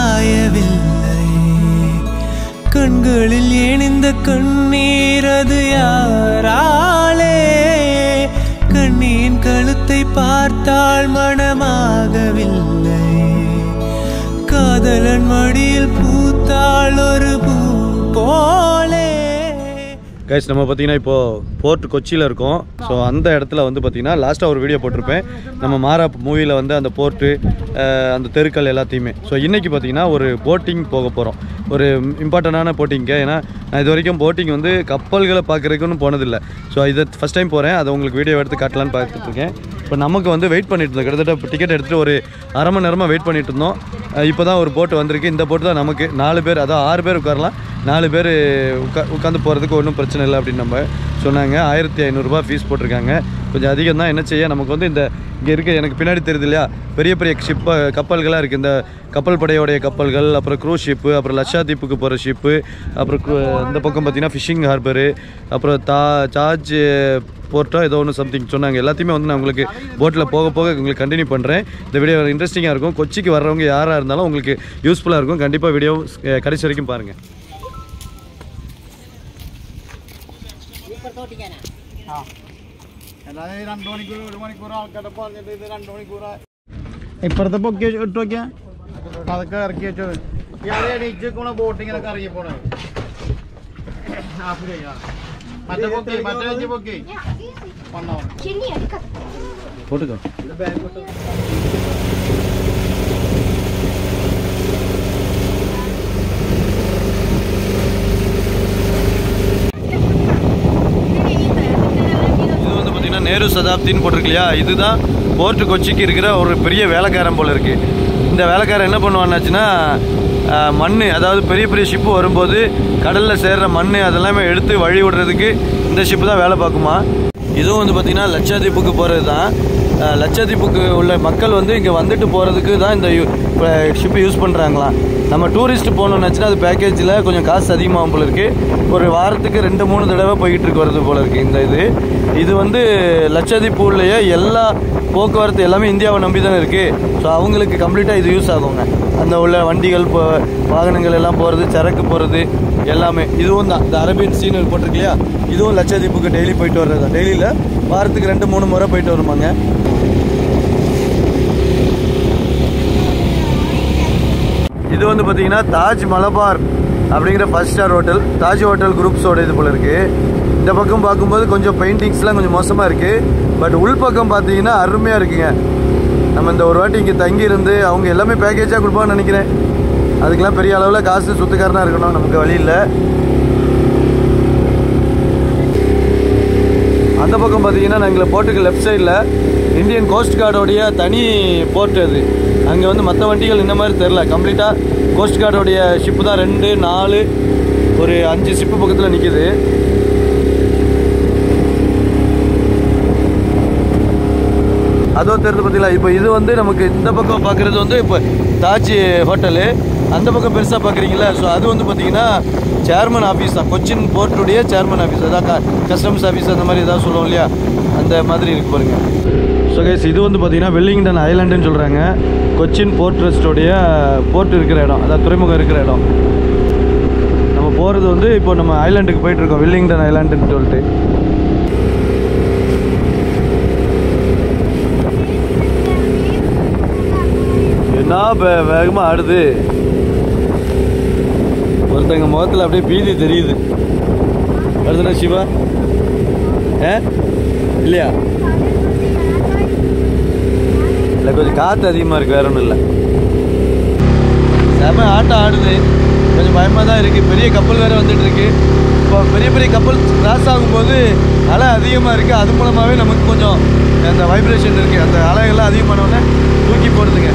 காயவில்லை கண்களில் ஏன் இந்த கண்ணீர் அது யாராலே கண்ணியின் கழுத்தை பார்த்தால் மனமாகவில்லை காதலன் மடியில் பூத்தாள் ஒரு பூ போலே கைஸ் நம்ம பார்த்தீங்கன்னா இப்போ போர்ட் கொச்சியில் இருக்கோம் ஸோ அந்த இடத்துல வந்து பார்த்தீங்கன்னா லாஸ்ட்டாக ஒரு வீடியோ போட்டிருப்பேன் நம்ம மாரா மூவியில் வந்து அந்த போர்ட்டு அந்த தெருக்கள் எல்லாத்தையுமே ஸோ இன்றைக்கி பார்த்தீங்கன்னா ஒரு போட்டிங் போக போகிறோம் ஒரு இம்பார்ட்டண்டான போட்டிங்க ஏன்னா நான் இது வரைக்கும் போட்டிங் வந்து கப்பல்களை பார்க்குறதுக்குன்னு போனதில்லை ஸோ இதை ஃபஸ்ட் டைம் போகிறேன் அதை உங்களுக்கு வீடியோ எடுத்து காட்டலான்னு பார்த்துட்ருக்கேன் இப்போ நமக்கு வந்து வெயிட் பண்ணிட்டு இருந்தோம் கிட்டத்தட்ட டிக்கெட் எடுத்துகிட்டு ஒரு அரை மணி நேரமாக வெயிட் பண்ணிட்டு இருந்தோம் இப்போ தான் ஒரு போட்டு வந்திருக்கு இந்த போட்டு தான் நமக்கு நாலு பேர் அதான் ஆறு பேர் உட்காரலாம் நாலு பேர் உட்கா உட்காந்து போகிறதுக்கு ஒன்றும் பிரச்சனை இல்லை அப்படின்னு நம்ம சொன்னாங்க ஆயிரத்தி ஐநூறுரூபா ஃபீஸ் போட்டிருக்காங்க கொஞ்சம் அதிகம் தான் என்ன செய்ய நமக்கு வந்து இந்த இங்கே இருக்க எனக்கு பின்னாடி தெரியுது இல்லையா பெரிய பெரிய ஷிப்ப கப்பல்களாக இருக்குது இந்த கப்பல் படையோடைய கப்பல்கள் அப்புறம் க்ரூஸ் ஷிப்பு அப்புறம் லட்சாதீப்புக்கு போகிற ஷிப்பு அப்புறம் கு- இந்த பக்கம் பார்த்தீங்கன்னா ஃபிஷிங் ஹார்பரு அப்புறம் தா சார்ஜ் போர்ட்டோ ஏதோ ஒன்று சம்திங் சொன்னாங்க எல்லாத்தையுமே வந்து நான் உங்களுக்கு போட்டில் போக போக உங்களுக்கு கண்டினியூ பண்ணுறேன் இந்த வீடியோ இன்ட்ரெஸ்டிங்காக இருக்கும் கொச்சிக்கு வர்றவங்க யாராக இருந்தாலும் உங்களுக்கு யூஸ்ஃபுல்லாக இருக்கும் கண்டிப்பாக வீடியோ கடைசி வரைக்கும் பாருங்கள் അല്ലാതെ രണ്ട് മണിക്കൂർ ഒരു മണിക്കൂർ ആൾക്കാരുടെ പറഞ്ഞിട്ട് ഇത് രണ്ട് മണിക്കൂറാ ഇപ്പുറത്തെ പൊക്കി വെച്ച് ഇട്ട് നോക്കിയാ അതൊക്കെ ഇറക്കി വെച്ചത് ഇയാളെ എണീച്ചേക്കണ ബോട്ട് ഇങ്ങനെ കറങ്ങി പോണേ ഹാഫ് ചെയ്യാ മറ്റേ പൊക്കി മറ്റേ വെച്ച് പൊക്കി വന്നോ போட்டுக்கோ இது வந்து பார்த்தீங்கன்னா நேரு சதாப்தின்னு போட்டிருக்கு இல்லையா இதுதான் போர்ட்டு கொச்சிக்கு இருக்கிற ஒரு பெரிய வேலைக்காரன் போல இருக்கு இந்த வேலைக்காரன் என்ன பண்ணுவான்னாச்சுன்னா மண் அதாவது பெரிய பெரிய ஷிப்பு வரும்போது கடலில் சேர்ற மண் அதெல்லாமே எடுத்து வழி விடுறதுக்கு இந்த ஷிப்பு தான் வேலை பார்க்குமா இதுவும் வந்து பார்த்தீங்கன்னா லட்சாதீப்புக்கு போகிறது தான் அஹ், லட்சாதீப்புக்கு உள்ள மக்கள் வந்து இங்கே வந்துட்டு போகிறதுக்கு தான் இந்த ஷிப்பை யூஸ் பண்ணுறாங்களாம் நம்ம டூரிஸ்ட் போகணுன்னாச்சுன்னா அது பேக்கேஜில் கொஞ்சம் காசு அதிகமாகும் போல இருக்கு ஒரு வாரத்துக்கு ரெண்டு மூணு தடவை போய்கிட்டு இருக்கு வருது போல இருக்கு இந்த இது இது வந்து லட்சதீப் உள்ளேயே எல்லா போக்குவரத்து எல்லாமே இந்தியாவை நம்பி தானே இருக்கு ஸோ அவங்களுக்கு கம்ப்ளீட்டாக இது யூஸ் ஆகுங்க அந்த உள்ள வண்டிகள் இப்போ வாகனங்கள் எல்லாம் போகிறது சரக்கு போகிறது எல்லாமே இதுவும் தான் இந்த அரபியன் சீன் போட்டிருக்கு இல்லையா இதுவும் லட்சதீப்புக்கு டெய்லி போயிட்டு வர்றது தான் டெய்லியில் வாரத்துக்கு ரெண்டு மூணு முறை போயிட்டு வருமாங்க இது வந்து பார்த்தீங்கன்னா தாஜ் மலபார் அப்படிங்கிற first star hotel Taj hotel குரூப்ஸோட இது போல இருக்கு இந்த பக்கம் பார்க்கும்போது கொஞ்சம் பெயிண்டிங்ஸ்லாம் கொஞ்சம் மோசமாக இருக்கு பட் உள் பக்கம் பார்த்தீங்கன்னா அருமையாக இருக்குங்க நம்ம இந்த ஒரு வாட்டி இங்கே தங்கி இருந்து அவங்க எல்லாமே பேக்கேஜாக கொடுப்பான்னு நினைக்கிறேன் அதுக்கெல்லாம் பெரிய அளவில் காசு சுத்துக்காரனாக இருக்கணும் நமக்கு வழி இல்லை அந்த பக்கம் பார்த்தீங்கன்னா நாங்கள் போர்ட்டுக்கு லெஃப்ட் சைடில் இந்தியன் கோஸ்ட் கார்டோடைய தனி போர்ட் அது அங்கே வந்து மற்ற வண்டிகள் இந்த மாதிரி தெரில கம்ப்ளீட்டாக கோஸ்ட் கார்டோடைய ஷிப்பு தான் ரெண்டு நாலு ஒரு அஞ்சு ஷிப்பு பக்கத்தில் நிற்கிது அதுவும் தெரிஞ்சு பார்த்தீங்களா இப்போ இது வந்து நமக்கு இந்த பக்கம் பார்க்குறது வந்து இப்போ தாஜ் ஹோட்டலு அந்த பக்கம் பெருசாக பார்க்குறீங்களா ஸோ அது வந்து பார்த்தீங்கன்னா சேர்மன் ஆஃபீஸ் தான் கொச்சின் போர்ட்டுடைய சேர்மன் ஆஃபீஸ் அதான் கஸ்டம்ஸ் ஆஃபீஸ் அந்த மாதிரி ஏதாவது சொல்லுவோம் இல்லையா அந்த மாதிரி இருக்கு பாருங்க ஸோ கைஸ் இது வந்து பார்த்தீங்கன்னா வெல்லிங்டன் ஐலாண்டுன்னு சொல்கிறாங்க கொச்சின் போர்ட் ட்ரஸ்டோடைய போர்ட் இருக்கிற இடம் அதாவது துறைமுகம் இருக்கிற இடம் நம்ம போகிறது வந்து இப்போ நம்ம ஐலாண்டுக்கு போயிட்டு இருக்கோம் வெல்லிங்டன் ஐலாண்டுன்னு சொல்லிட்டு என்ன வே- வேகமா ஆடுது ஒருத்தங்க முகத்துல அப்படியே பீதி தெரியுது வருதுண்ணா சிவா ஏ இல்லையா இல்லை கொஞ்சம் காற்று அதிகமாக இருக்கு வேற ஒன்றும் இல்லை செம ஆட்டம் ஆடுது கொஞ்சம் பயமாக தான் இருக்குது பெரிய கப்பல் வேறு வந்துட்டு இருக்கு இப்போ பெரிய பெரிய கப்பல் கிராஸ் ஆகும்போது அலை அதிகமாக இருக்குது அது மூலமாகவே நமக்கு கொஞ்சம் அந்த வைப்ரேஷன் இருக்குது அந்த அலைகள்லாம் அதிகமானோடனே தூக்கி போடுதுங்க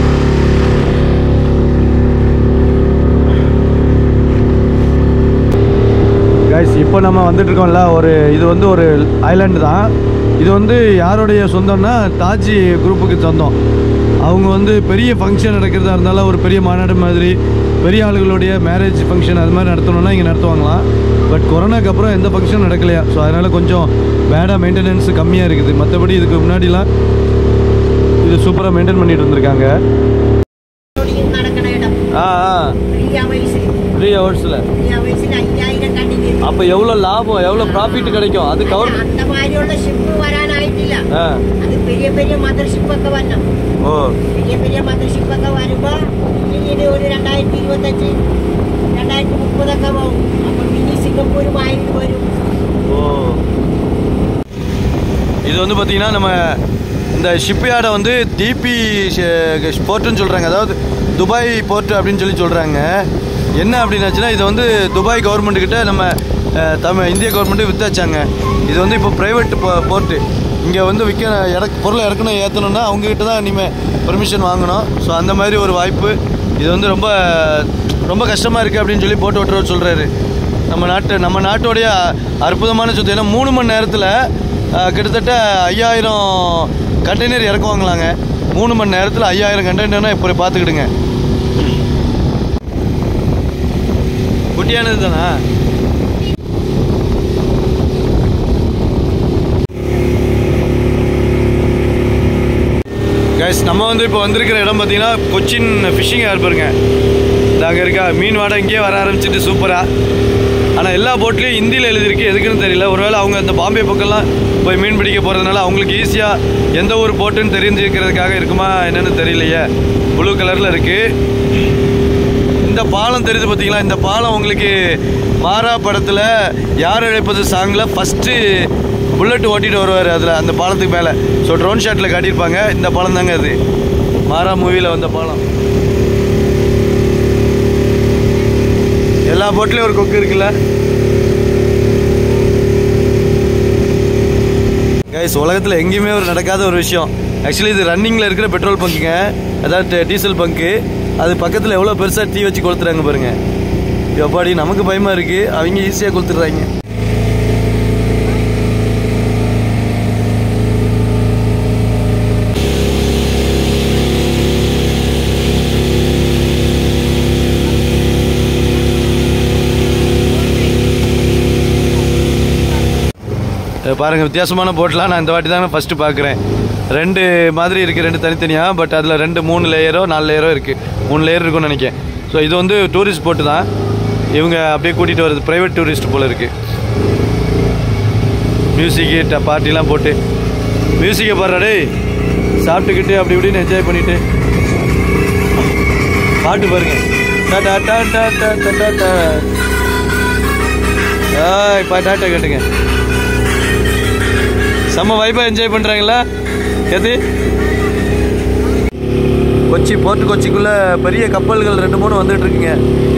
கைஸ் இப்போ நம்ம வந்துட்டு இருக்கோம்ல ஒரு இது வந்து ஒரு ஐலாண்டு தான் இது வந்து யாருடைய சொந்தம்னா தாஜி குரூப்புக்கு சொந்தம் அவங்க வந்து பெரிய ஃபங்க்ஷன் நடக்கிறதா இருந்தாலும் ஒரு பெரிய மாநாடு மாதிரி பெரிய ஆளுகளுடைய மேரேஜ் ஃபங்க்ஷன் அது மாதிரி நடத்தணும்னா இங்கே நடத்துவாங்களாம் பட் கொரோனாக்கு அப்புறம் எந்த ஃபங்க்ஷனும் நடக்கலையா ஸோ அதனால் கொஞ்சம் பேடாக மெயின்டெனன்ஸ் கம்மியாக இருக்குது மற்றபடி இதுக்கு முன்னாடிலாம் இது சூப்பராக மெயின்டைன் பண்ணிட்டு இருந்திருக்காங்க നടക്കണ ഇടം ஆ ஆ പ്രിയ വയസ്സിൽ த்ரீ ஹவர்ஸில் പ്രിയ വയസ്സിൽ അയ്യായിരം കണ്ടിന്യൂ அப்போ எவ்வளோ லாபம் எவ்வளோ ப்ராஃபிட் கிடைக்கும் அது கவர் അന്തമാരിയുള്ള ഷിപ്പ് വരാനായിട്ടില്ല ஆ അത് പെരിയ പെരിയ മദർഷിപ്പ് ഒക്കെ വരണം ஓ പെരിയ പെരിയ മദർഷിപ്പ് ഒക്കെ വരുമ്പോ പിന്നീട് ഒരു രണ്ടായിരത്തി ഇരുപത്തഞ്ച് രണ്ടായിരത്തി മുപ്പതൊക്കെ പോകും അപ്പൊ മിനി സിംഗപ്പൂരും ആയിട്ട് വരും ஓ இது வந்து பார்த்தீங்கன்னா நம்ம இந்த ஷிப்யார்டை வந்து டிபி போர்ட்டுன்னு சொல்கிறாங்க அதாவது துபாய் போர்ட் அப்படின்னு சொல்லி சொல்கிறாங்க என்ன அப்படின்னாச்சுன்னா இது வந்து துபாய் கவர்மெண்ட் கிட்ட நம்ம அஹ், தமிழ் இந்திய கவர்மெண்ட்டு வித்தாச்சாங்க இது வந்து இப்போ ப்ரைவேட் போர்ட்டு இங்கே வந்து விற்க இறக் பொருளை இறக்கணும் ஏற்றணும்னா அவங்ககிட்ட தான் இனிமேல் பெர்மிஷன் வாங்கணும் ஸோ அந்த மாதிரி ஒரு வாய்ப்பு இது வந்து ரொம்ப ரொம்ப கஷ்டமாக இருக்குது அப்படின்னு சொல்லி போட்டு ஓட்டுறவர் சொல்கிறாரு நம்ம நாட்டு நம்ம நாட்டோடைய அற்புதமான சொத்து ஏன்னா மூணு மணி நேரத்தில் கிட்டத்தட்ட ஐயாயிரம் கண்டெய்னர் இறக்குவாங்களாங்க மூணு மணி நேரத்தில் ஐயாயிரம் கண்டெய்னர்னா இப்போ பார்த்துக்கிடுங்க குட்டியானது தானா கைஸ் நம்ம வந்து இப்போ வந்திருக்கிற இடம் பார்த்தீங்கன்னா கொச்சின் ஃபிஷிங் ஏர்பருங்க அங்கே இருக்கா மீன் வாடை இங்கேயே வர ஆரம்பிச்சிட்டு சூப்பராக ஆனால் எல்லா போட்லேயும் ஹிந்தியில் எழுதியிருக்கு எதுக்குன்னு தெரியல ஒருவேளை அவங்க அந்த பாம்பே பக்கம்லாம் போய் மீன் பிடிக்க போகிறதுனால அவங்களுக்கு ஈஸியாக எந்த ஒரு போட்டுன்னு தெரிஞ்சுக்கிறதுக்காக இருக்குமா என்னன்னு தெரியலையே ப்ளூ கலரில் இருக்குது இந்த பாலம் தெரியுது பார்த்தீங்களா இந்த பாலம் உங்களுக்கு மாறா படத்தில் யார் இழைப்பது சாங்கில் ஃபஸ்ட்டு புல்லட் ஓட்டிட்டு வருவார் அதில் அந்த பாலத்துக்கு மேலே ஸோ ட்ரோன் ஷாட்டில் காட்டியிருப்பாங்க இந்த பாலம் தாங்க அது மாறா மூவியில் வந்த பாலம் எல்லா போட்லேயும் ஒரு கொக்கு இருக்குல்ல கைஸ் உலகத்தில் எங்கேயுமே ஒரு நடக்காத ஒரு விஷயம் ஆக்சுவலி இது ரன்னிங்கில் இருக்கிற பெட்ரோல் பங்குங்க அதாவது டீசல் பங்கு அது பக்கத்தில் எவ்வளோ பெருசாக டீ வச்சு கொளுத்துறாங்க பாருங்க எப்பாடி நமக்கு பயமாக இருக்குது அவங்க ஈஸியாக கொளுத்துடுறாங்க இதை பாருங்க வித்தியாசமான போட்லாம் நான் இந்த வாட்டி தாங்க ஃபஸ்ட்டு பார்க்குறேன் ரெண்டு மாதிரி இருக்குது ரெண்டு தனித்தனியாக பட் அதில் ரெண்டு மூணு லேயரோ நாலு லேயரோ இருக்குது மூணு லேயர் இருக்கும்னு நினைக்கிறேன் ஸோ இது வந்து டூரிஸ்ட் போட்டு தான் இவங்க அப்படியே கூட்டிகிட்டு வருது ப்ரைவேட் டூரிஸ்ட் போல் இருக்குது மியூசிக்கு பார்ட்டிலாம் போட்டு மியூசிக்கை பாடுறா டேய் சாப்பிட்டுக்கிட்டு அப்படி இப்படின்னு என்ஜாய் பண்ணிட்டு பாட்டு பாருங்க டா டா டா டா டா டா டா டா. ஆய் பா டாட்டா கேட்டுங்க செம்ம வைப்பாக என்ஜாய் பண்ணுறாங்களா எது கொச்சி போர்ட் கொச்சிக்குள்ள பெரிய கப்பல்கள் ரெண்டு மூணு வந்துட்டு இருக்குங்க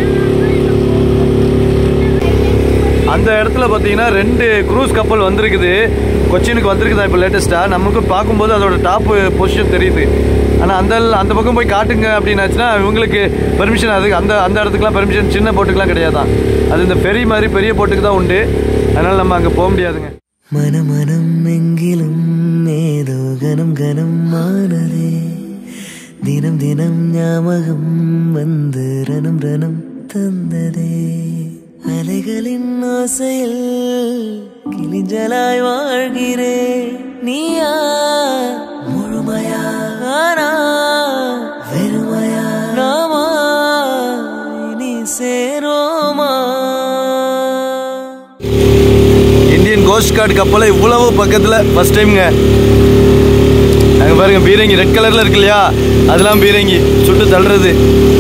அந்த இடத்துல பார்த்தீங்கன்னா ரெண்டு க்ரூஸ் கப்பல் வந்திருக்குது கொச்சினுக்கு வந்திருக்குதா இப்போ லேட்டஸ்ட்டாக நமக்கு பார்க்கும்போது அதோட டாப் பொசிஷன் தெரியுது ஆனால் அந்த அந்த பக்கம் போய் காட்டுங்க அப்படின்னாச்சுன்னா இவங்களுக்கு பெர்மிஷன் அதுக்கு அந்த அந்த இடத்துக்குலாம் பெர்மிஷன் சின்ன போட்டுக்கெலாம் கிடையாதான் அது இந்த பெரிய மாதிரி பெரிய போட்டுக்கு தான் உண்டு அதனால் நம்ம அங்கே போக முடியாதுங்க மனமனம் எங்கிலும் ஏதோ கனம் கனம் ஆனதே தினம் தினம் ஞாபகம் வந்து ரணம் ரணம் தந்ததே அலைகளின் ஆசையில் கிளிஞ்சலாய் வாழ்கிறேன் நீயா முழுமையா ஆனா வெறுமையா நாமா நீ சேரோமா இந்தியன் கோஸ்ட் கார்டு கப்பலை இவ்வளவு பக்கத்தில் ஃபர்ஸ்ட் டைம்ங்க அங்கே பாருங்க பீரங்கி ரெட் கலரில் இருக்கு இல்லையா அதெல்லாம் பீரங்கி சுட்டு தள்ளுறது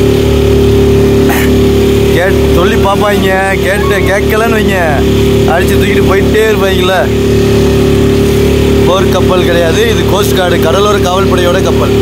கேட் சொல்லி பார்ப்பாங்க கேட்டு கேட்கலன்னு வைங்க அடிச்சு தூக்கிட்டு போயிட்டே இருப்பாங்களே போர் கப்பல் கிடையாது இது கோஸ்ட் கார்டு கடலோர காவல்படையோட கப்பல்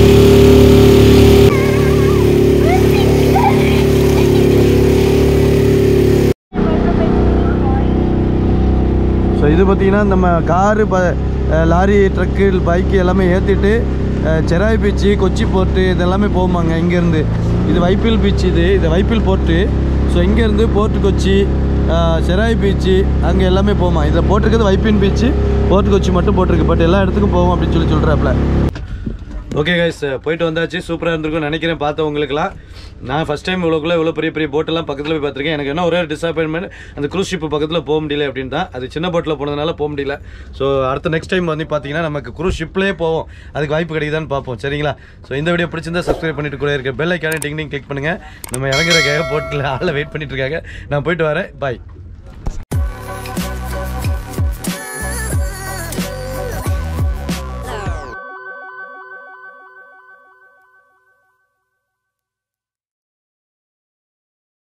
ஸோ இது பார்த்தீங்கன்னா நம்ம காரு ப அஹ் லாரி ட்ரக்கு பைக்கு எல்லாமே ஏற்றிட்டு செராய் பீச்சு கொச்சி போர்ட்டு இதெல்லாமே போகுமாங்க இங்கேருந்து இது வைப்பில் பீச் இது இது வைப்பில் போர்ட்டு ஸோ இங்கேருந்து போர்ட்டு கொச்சி அஹ் செராய் பீச்சு அங்கே எல்லாமே போகுமா இதில் போட்டிருக்கிறது வைப்பின் பீச்சு போர்ட்டு கொச்சி மட்டும் போட்டிருக்கு பட் எல்லா இடத்துக்கும் போகும் அப்படின்னு சொல்லி சொல்கிறாப்புல ஓகே கைஸ் போயிட்டு வந்தாச்சு சூப்பராக இருந்திருக்கும்னு நினைக்கிறேன் பார்த்தவங்களுக்குலாம் நான் ஃபஸ்ட் டைம் இவ்வளோக்குள்ள இவ்வளோ பெரிய பெரிய போட்டெல்லாம் பக்கத்தில் போய் பார்த்துருக்கேன் எனக்கு என்ன ஒரே டிசப்பாயின்மெண்ட் அந்த க்ரூஸ் ஷிப் பக்கத்தில் போக முடியல அப்படின்னு தான் அது சின்ன போட்டில் போனதுனால போக முடியல ஸோ அடுத்த நெக்ஸ்ட் டைம் வந்து பார்த்தீங்கன்னா நமக்கு க்ரூஸ் ஷிப்லேயே போவோம் அதுக்கு வாய்ப்பு கிடைக்குதான்னு பார்ப்போம் சரிங்களா ஸோ இந்த வீடியோ பிடிச்சிருந்தா சப்ஸ்கிரைப் பண்ணிட்டு கூட இருக்க பெல் ஐக்கானே டிங் டிங் கிளிக் பண்ணுங்கள் நம்ம இறங்குற கேக போட்டில் ஆளில் வெயிட் பண்ணிட்டு இருக்காங்க நான் போயிட்டு வரேன் பாய்